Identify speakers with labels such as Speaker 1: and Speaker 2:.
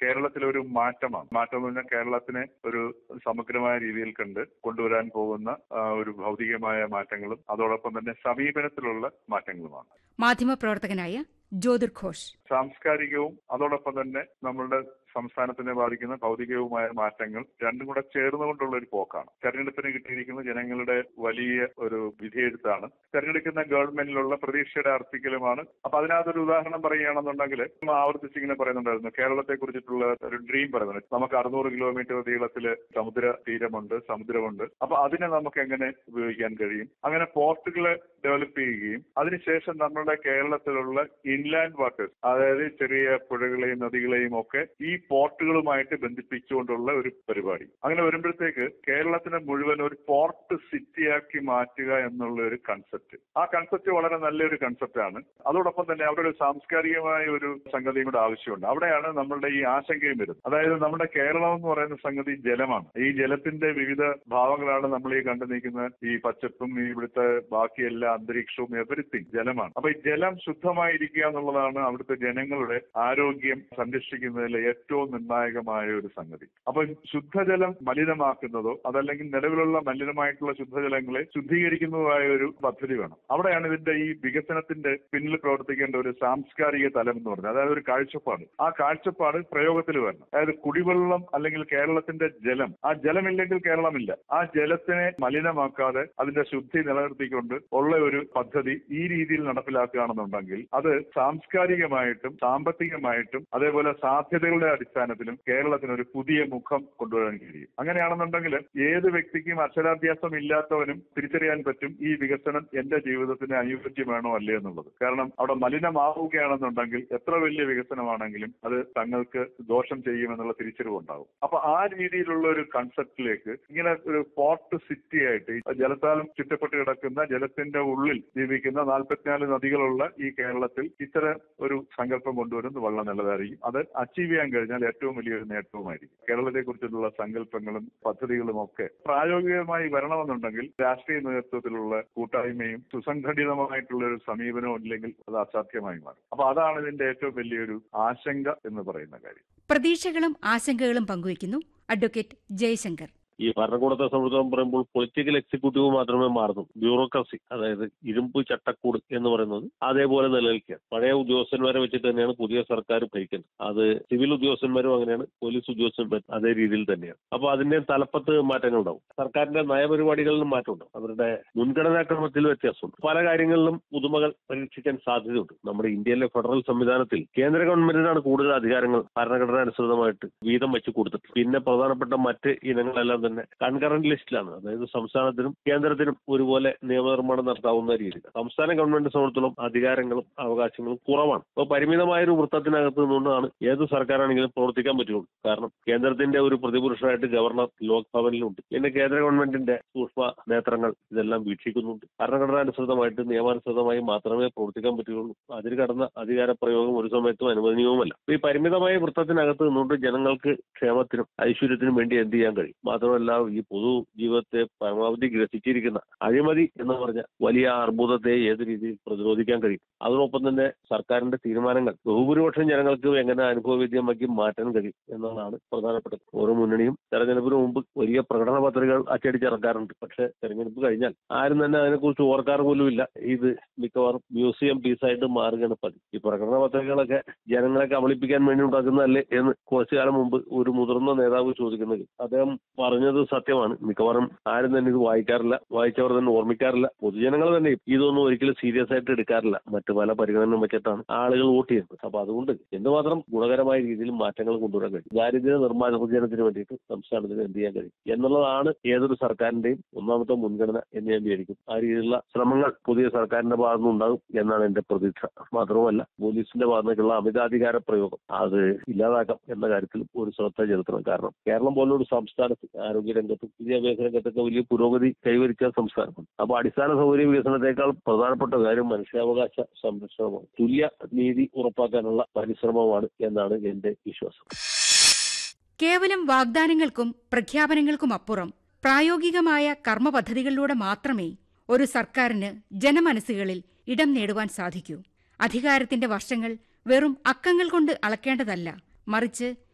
Speaker 1: കേരളത്തിലെ ഒരു മാറ്റമാണ് മാറ്റം എന്ന് പറഞ്ഞാൽ കേരളത്തിനെ ഒരു സമഗ്രമായ രീതിയിൽ കണ്ട് കൊണ്ടുവരാൻ പോകുന്ന ആ, ഒരു ഭൗതികമായ മാറ്റങ്ങളും അതോടൊപ്പം തന്നെ സമീപനത്തിലുള്ള മാറ്റങ്ങളുമാണ്
Speaker 2: മാധ്യമപ്രവർത്തകനായ ജ്യോതിർ ഘോഷ്
Speaker 1: സാംസ്കാരികവും അതോടൊപ്പം തന്നെ നമ്മളുടെ സംസ്ഥാനത്തിനെ ബാധിക്കുന്ന ഭൗതികവുമായ മാറ്റങ്ങൾ രണ്ടും കൂടെ ചേർന്നുകൊണ്ടുള്ള ഒരു പോക്കാണ് തെരഞ്ഞെടുപ്പിന് കിട്ടിയിരിക്കുന്ന ജനങ്ങളുടെ വലിയ ഒരു വിധിയെഴുത്താണ് തെരഞ്ഞെടുക്കുന്ന ഗവൺമെന്റിലുള്ള പ്രതീക്ഷയുടെ അർപ്പിക്കലുമാണ് അപ്പൊ അതിനകത്തൊരു ഉദാഹരണം പറയുകയാണെന്നുണ്ടെങ്കിൽ നമ്മൾ ആവർത്തിച്ച് ഇങ്ങനെ പറയുന്നുണ്ടായിരുന്നു കേരളത്തെ കുറിച്ചിട്ടുള്ള ഒരു ഡ്രീം പറയുന്നത് നമുക്ക് അറുന്നൂറ് കിലോമീറ്റർ നീളത്തില് സമുദ്ര തീരമുണ്ട് സമുദ്രമുണ്ട് അപ്പൊ അതിനെ നമുക്ക് എങ്ങനെ ഉപയോഗിക്കാൻ കഴിയും അങ്ങനെ പോർട്ടുകളെ ഡെവലപ്പ് ചെയ്യുകയും അതിനുശേഷം നമ്മുടെ കേരളത്തിലുള്ള ഇൻലാൻഡ് വാട്ടേഴ്സ് അതായത് ചെറിയ പുഴകളെയും നദികളെയും ഒക്കെ ഈ പോർട്ടുകളുമായിട്ട് ബന്ധിപ്പിച്ചുകൊണ്ടുള്ള ഒരു പരിപാടി അങ്ങനെ വരുമ്പോഴത്തേക്ക് കേരളത്തിനെ മുഴുവൻ ഒരു പോർട്ട് സിറ്റിയാക്കി മാറ്റുക എന്നുള്ള ഒരു കൺസെപ്റ്റ് ആ കൺസെപ്റ്റ് വളരെ നല്ലൊരു കൺസെപ്റ്റാണ് അതോടൊപ്പം തന്നെ അവിടെ ഒരു സാംസ്കാരികമായ ഒരു സംഗതിയും കൂടെ ആവശ്യമുണ്ട് അവിടെയാണ് നമ്മളുടെ ഈ ആശങ്കയും വരുന്നത് അതായത് നമ്മുടെ കേരളം എന്ന് പറയുന്ന സംഗതി ജലമാണ് ഈ ജലത്തിന്റെ വിവിധ ഭാവങ്ങളാണ് നമ്മൾ ഈ കണ്ടു നിൽക്കുന്ന ഈ പച്ചപ്പും ഈ ഇവിടുത്തെ ബാക്കി എല്ലാ അന്തരീക്ഷവും എവരിത്തിങ് ജലമാണ് അപ്പൊ ഈ ജലം ശുദ്ധമായിരിക്കുക എന്നുള്ളതാണ് അവിടുത്തെ ജനങ്ങളുടെ ആരോഗ്യം സംരക്ഷിക്കുന്നതിലെ ഏറ്റവും നിർണായകമായ ഒരു സംഗതി അപ്പൊ ശുദ്ധജലം മലിനമാക്കുന്നതോ അതല്ലെങ്കിൽ നിലവിലുള്ള മലിനമായിട്ടുള്ള ശുദ്ധജലങ്ങളെ ശുദ്ധീകരിക്കുന്നതായ ഒരു പദ്ധതി വേണം അവിടെയാണ് ഇതിന്റെ ഈ വികസനത്തിന്റെ പിന്നിൽ പ്രവർത്തിക്കേണ്ട ഒരു സാംസ്കാരിക തലം എന്ന് പറയുന്നത് അതായത് ഒരു കാഴ്ചപ്പാട് ആ കാഴ്ചപ്പാട് പ്രയോഗത്തിൽ വരണം അതായത് കുടിവെള്ളം അല്ലെങ്കിൽ കേരളത്തിന്റെ ജലം ആ ജലമില്ലെങ്കിൽ കേരളമില്ല ആ ജലത്തിനെ മലിനമാക്കാതെ അതിന്റെ ശുദ്ധി നിലനിർത്തിക്കൊണ്ട് ഉള്ള ഒരു പദ്ധതി ഈ രീതിയിൽ നടപ്പിലാക്കുകയാണെന്നുണ്ടെങ്കിൽ അത് സാംസ്കാരികമായിട്ടും സാമ്പത്തികമായിട്ടും അതേപോലെ സാധ്യതകളുടെ അടിസ്ഥാനത്തിലും കേരളത്തിന് ഒരു പുതിയ മുഖം കൊണ്ടുവരാൻ കഴിയും അങ്ങനെയാണെന്നുണ്ടെങ്കിൽ ഏത് വ്യക്തിക്കും അക്ഷരാഭ്യാസം ഇല്ലാത്തവനും തിരിച്ചറിയാൻ പറ്റും ഈ വികസനം എന്റെ ജീവിതത്തിന് അനുയോജ്യമാണോ അല്ലേ എന്നുള്ളത് കാരണം അവിടെ മലിനമാവുകയാണെന്നുണ്ടെങ്കിൽ എത്ര വലിയ വികസനമാണെങ്കിലും അത് തങ്ങൾക്ക് ദോഷം ചെയ്യുമെന്നുള്ള തിരിച്ചറിവുണ്ടാവും അപ്പൊ ആ രീതിയിലുള്ള ഒരു കൺസെപ്റ്റിലേക്ക് ഇങ്ങനെ ഒരു പോർട്ട് സിറ്റി ആയിട്ട് ഈ ജലത്താലും ചുറ്റപ്പെട്ട് കിടക്കുന്ന ജലത്തിന്റെ ഉള്ളിൽ ജീവിക്കുന്ന നാൽപ്പത്തിനാല് നദികളുള്ള ഈ കേരളത്തിൽ ഇത്തരം ഒരു സങ്കല്പം കൊണ്ടുവരുന്നത് വളരെ നല്ലതായിരിക്കും അത് അച്ചീവ് ചെയ്യാൻ കഴിഞ്ഞാൽ ഏറ്റവും വലിയൊരു നേട്ടവുമായിരിക്കും കേരളത്തെ കുറിച്ചുള്ള സങ്കല്പങ്ങളും പദ്ധതികളും ഒക്കെ പ്രായോഗികമായി വരണമെന്നുണ്ടെങ്കിൽ രാഷ്ട്രീയ നേതൃത്വത്തിലുള്ള കൂട്ടായ്മയും സുസംഘടിതമായിട്ടുള്ള ഒരു സമീപനവും ഇല്ലെങ്കിൽ അത് അസാധ്യമായി മാറും അപ്പൊ അതാണ് ഇതിന്റെ ഏറ്റവും വലിയൊരു ആശങ്ക എന്ന് പറയുന്ന കാര്യം
Speaker 2: പ്രതീക്ഷകളും ആശങ്കകളും പങ്കുവയ്ക്കുന്നു അഡ്വക്കേറ്റ് ജയശങ്കർ
Speaker 3: ഈ ഭരണകൂടത്തെ സംബന്ധിച്ചോളം പറയുമ്പോൾ പൊളിറ്റിക്കൽ എക്സിക്യൂട്ടീവ് മാത്രമേ മാറുന്നു ബ്യൂറോക്രസി അതായത് ഇരുമ്പ് ചട്ടക്കൂട് എന്ന് പറയുന്നത് അതേപോലെ നിലനിൽക്കുക പഴയ ഉദ്യോഗസ്ഥന്മാരെ വെച്ചിട്ട് തന്നെയാണ് പുതിയ സർക്കാർ ഭരിക്കുന്നത് അത് സിവിൽ ഉദ്യോഗസ്ഥന്മാരും അങ്ങനെയാണ് പോലീസ് ഉദ്യോഗസ്ഥന്മാരും അതേ രീതിയിൽ തന്നെയാണ് അപ്പൊ അതിന്റെ തലപ്പത്ത് മാറ്റങ്ങൾ ഉണ്ടാവും സർക്കാരിന്റെ നയപരിപാടികളിലും മാറ്റമുണ്ടാവും അവരുടെ മുൻഗണനാക്രമത്തിൽ വ്യത്യാസമുണ്ട് പല കാര്യങ്ങളിലും പുതുമകൾ പരീക്ഷിക്കാൻ സാധ്യതയുണ്ട് നമ്മുടെ ഇന്ത്യയിലെ ഫെഡറൽ സംവിധാനത്തിൽ കേന്ദ്ര ഗവൺമെന്റിനാണ് കൂടുതൽ അധികാരങ്ങൾ ഭരണഘടന അനുസൃതമായിട്ട് വീതം വെച്ച് കൊടുത്തിട്ട് പിന്നെ പ്രധാനപ്പെട്ട മറ്റ് ഇനങ്ങളെല്ലാം തന്നെ കൺകറന്റ് ലിസ്റ്റിലാണ് അതായത് സംസ്ഥാനത്തിനും കേന്ദ്രത്തിനും ഒരുപോലെ നിയമനിർമ്മാണം നടത്താവുന്ന രീതിയിൽ സംസ്ഥാന ഗവൺമെന്റിനെ സംബന്ധിച്ചിടത്തോളം അധികാരങ്ങളും അവകാശങ്ങളും കുറവാണ് അപ്പോൾ പരിമിതമായ ഒരു വൃത്തത്തിനകത്ത് നിന്നുകൊണ്ടാണ് ഏത് സർക്കാരാണെങ്കിലും പ്രവർത്തിക്കാൻ പറ്റുള്ളൂ കാരണം കേന്ദ്രത്തിന്റെ ഒരു പ്രതിപുരുഷനായിട്ട് ഗവർണർ ലോക്ഭവനിലുണ്ട് പിന്നെ കേന്ദ്ര ഗവൺമെന്റിന്റെ സൂക്ഷ്മ നേത്രങ്ങൾ ഇതെല്ലാം വീക്ഷിക്കുന്നുണ്ട് ഭരണഘടനാനുസൃതമായിട്ട് നിയമാനുസൃതമായി മാത്രമേ പ്രവർത്തിക്കാൻ പറ്റുകയുള്ളൂ അതിൽ കടന്ന അധികാര പ്രയോഗം ഒരു സമയത്തും അനുവദനീയവുമല്ല അപ്പൊ ഈ പരിമിതമായ വൃത്തത്തിനകത്ത് നിന്നുകൊണ്ട് ജനങ്ങൾക്ക് ക്ഷേമത്തിനും ഐശ്വര്യത്തിനും വേണ്ടി എന്ത് ചെയ്യാൻ കഴിയും മാത്രമല്ല ഈ പൊതു ജീവിതത്തെ പരമാവധി ഗ്രസിച്ചിരിക്കുന്ന അഴിമതി എന്ന് പറഞ്ഞ വലിയ അർബുദത്തെ ഏത് രീതിയിൽ പ്രതിരോധിക്കാൻ കഴിയും അതോടൊപ്പം തന്നെ സർക്കാരിന്റെ തീരുമാനങ്ങൾ ബഹുഭൂരിപക്ഷം ജനങ്ങൾക്ക് എങ്ങനെ അനുഭവവേദ്യമാക്കി മാറ്റാൻ കഴിയും എന്നതാണ് പ്രധാനപ്പെട്ടത് ഓരോ മുന്നണിയും തെരഞ്ഞെടുപ്പിന് മുമ്പ് വലിയ പ്രകടന പത്രികകൾ അച്ചടിച്ചിറക്കാറുണ്ട് പക്ഷെ തെരഞ്ഞെടുപ്പ് കഴിഞ്ഞാൽ ആരും തന്നെ അതിനെക്കുറിച്ച് ഓർക്കാറ് പോലുമില്ല ഇത് മിക്കവാറും മ്യൂസിയം പീസായിട്ട് മാറുകയാണ് പതിവ് ഈ പ്രകടന പത്രികകളൊക്കെ ജനങ്ങളെ കബളിപ്പിക്കാൻ വേണ്ടി ഉണ്ടാക്കുന്നതല്ലേ എന്ന് കുറച്ചു കാലം മുമ്പ് ഒരു മുതിർന്ന നേതാവ് ചോദിക്കുന്നത് അദ്ദേഹം പറഞ്ഞത് സത്യമാണ് മിക്കവാറും ആരും തന്നെ ഇത് വായിക്കാറില്ല വായിച്ചവർ തന്നെ ഓർമ്മിക്കാറില്ല പൊതുജനങ്ങൾ തന്നെ ഇതൊന്നും ഒരിക്കലും സീരിയസ് ആയിട്ട് എടുക്കാറില്ല മറ്റു പല പരിഗണനയും വെച്ചിട്ടാണ് ആളുകൾ വോട്ട് ചെയ്യുന്നത് അപ്പൊ അതുകൊണ്ട് എന്തുമാത്രം ഗുണകരമായ രീതിയിൽ മാറ്റങ്ങൾ കൊണ്ടുവരാൻ കഴിയും ദാരിദ്ര്യ നിർമ്മാർജ്ജനത്തിന് വേണ്ടിയിട്ട് സംസ്ഥാനത്തിന് എന്ത് ചെയ്യാൻ കഴിയും എന്നുള്ളതാണ് ഏതൊരു സർക്കാരിന്റെയും ഒന്നാമത്തെ മുൻഗണന എന്ന് ഞാൻ വിചാരിക്കും ആ രീതിയിലുള്ള ശ്രമങ്ങൾ പുതിയ സർക്കാരിന്റെ ഭാഗത്തുനിന്ന് ഉണ്ടാകും എന്നാണ് എന്റെ പ്രതീക്ഷ മാത്രവുമല്ല പോലീസിന്റെ ഭാഗത്തേക്കുള്ള അമിതാധികാര പ്രയോഗം അത് ഇല്ലാതാക്കാം എന്ന കാര്യത്തിൽ ഒരു ശ്രദ്ധ ചെലുത്തണം കാരണം കേരളം പോലൊരു സംസ്ഥാനത്ത് ആരോഗ്യ രംഗത്തും വിദ്യാഭ്യാസ രംഗത്തൊക്കെ വലിയ പുരോഗതി കൈവരിച്ച സംസ്ഥാനമാണ് അപ്പൊ അടിസ്ഥാന സൗകര്യ വികസനത്തെക്കാൾ പ്രധാനപ്പെട്ട കാര്യം മനുഷ്യാവകാശ സംരക്ഷണമാണ് തുല്യ നീതി ഉറപ്പാക്കാനുള്ള പരിശ്രമമാണ് എന്നാണ് എന്റെ വിശ്വാസം
Speaker 2: കേവലം വാഗ്ദാനങ്ങൾക്കും പ്രഖ്യാപനങ്ങൾക്കും അപ്പുറം പ്രായോഗികമായ കർമ്മപദ്ധതികളിലൂടെ മാത്രമേ ഒരു സർക്കാരിന് ജനമനസ്സുകളിൽ ഇടം നേടുവാൻ സാധിക്കൂ അധികാരത്തിന്റെ വർഷങ്ങൾ വെറും അക്കങ്ങൾ കൊണ്ട് അളക്കേണ്ടതല്ല മറിച്ച്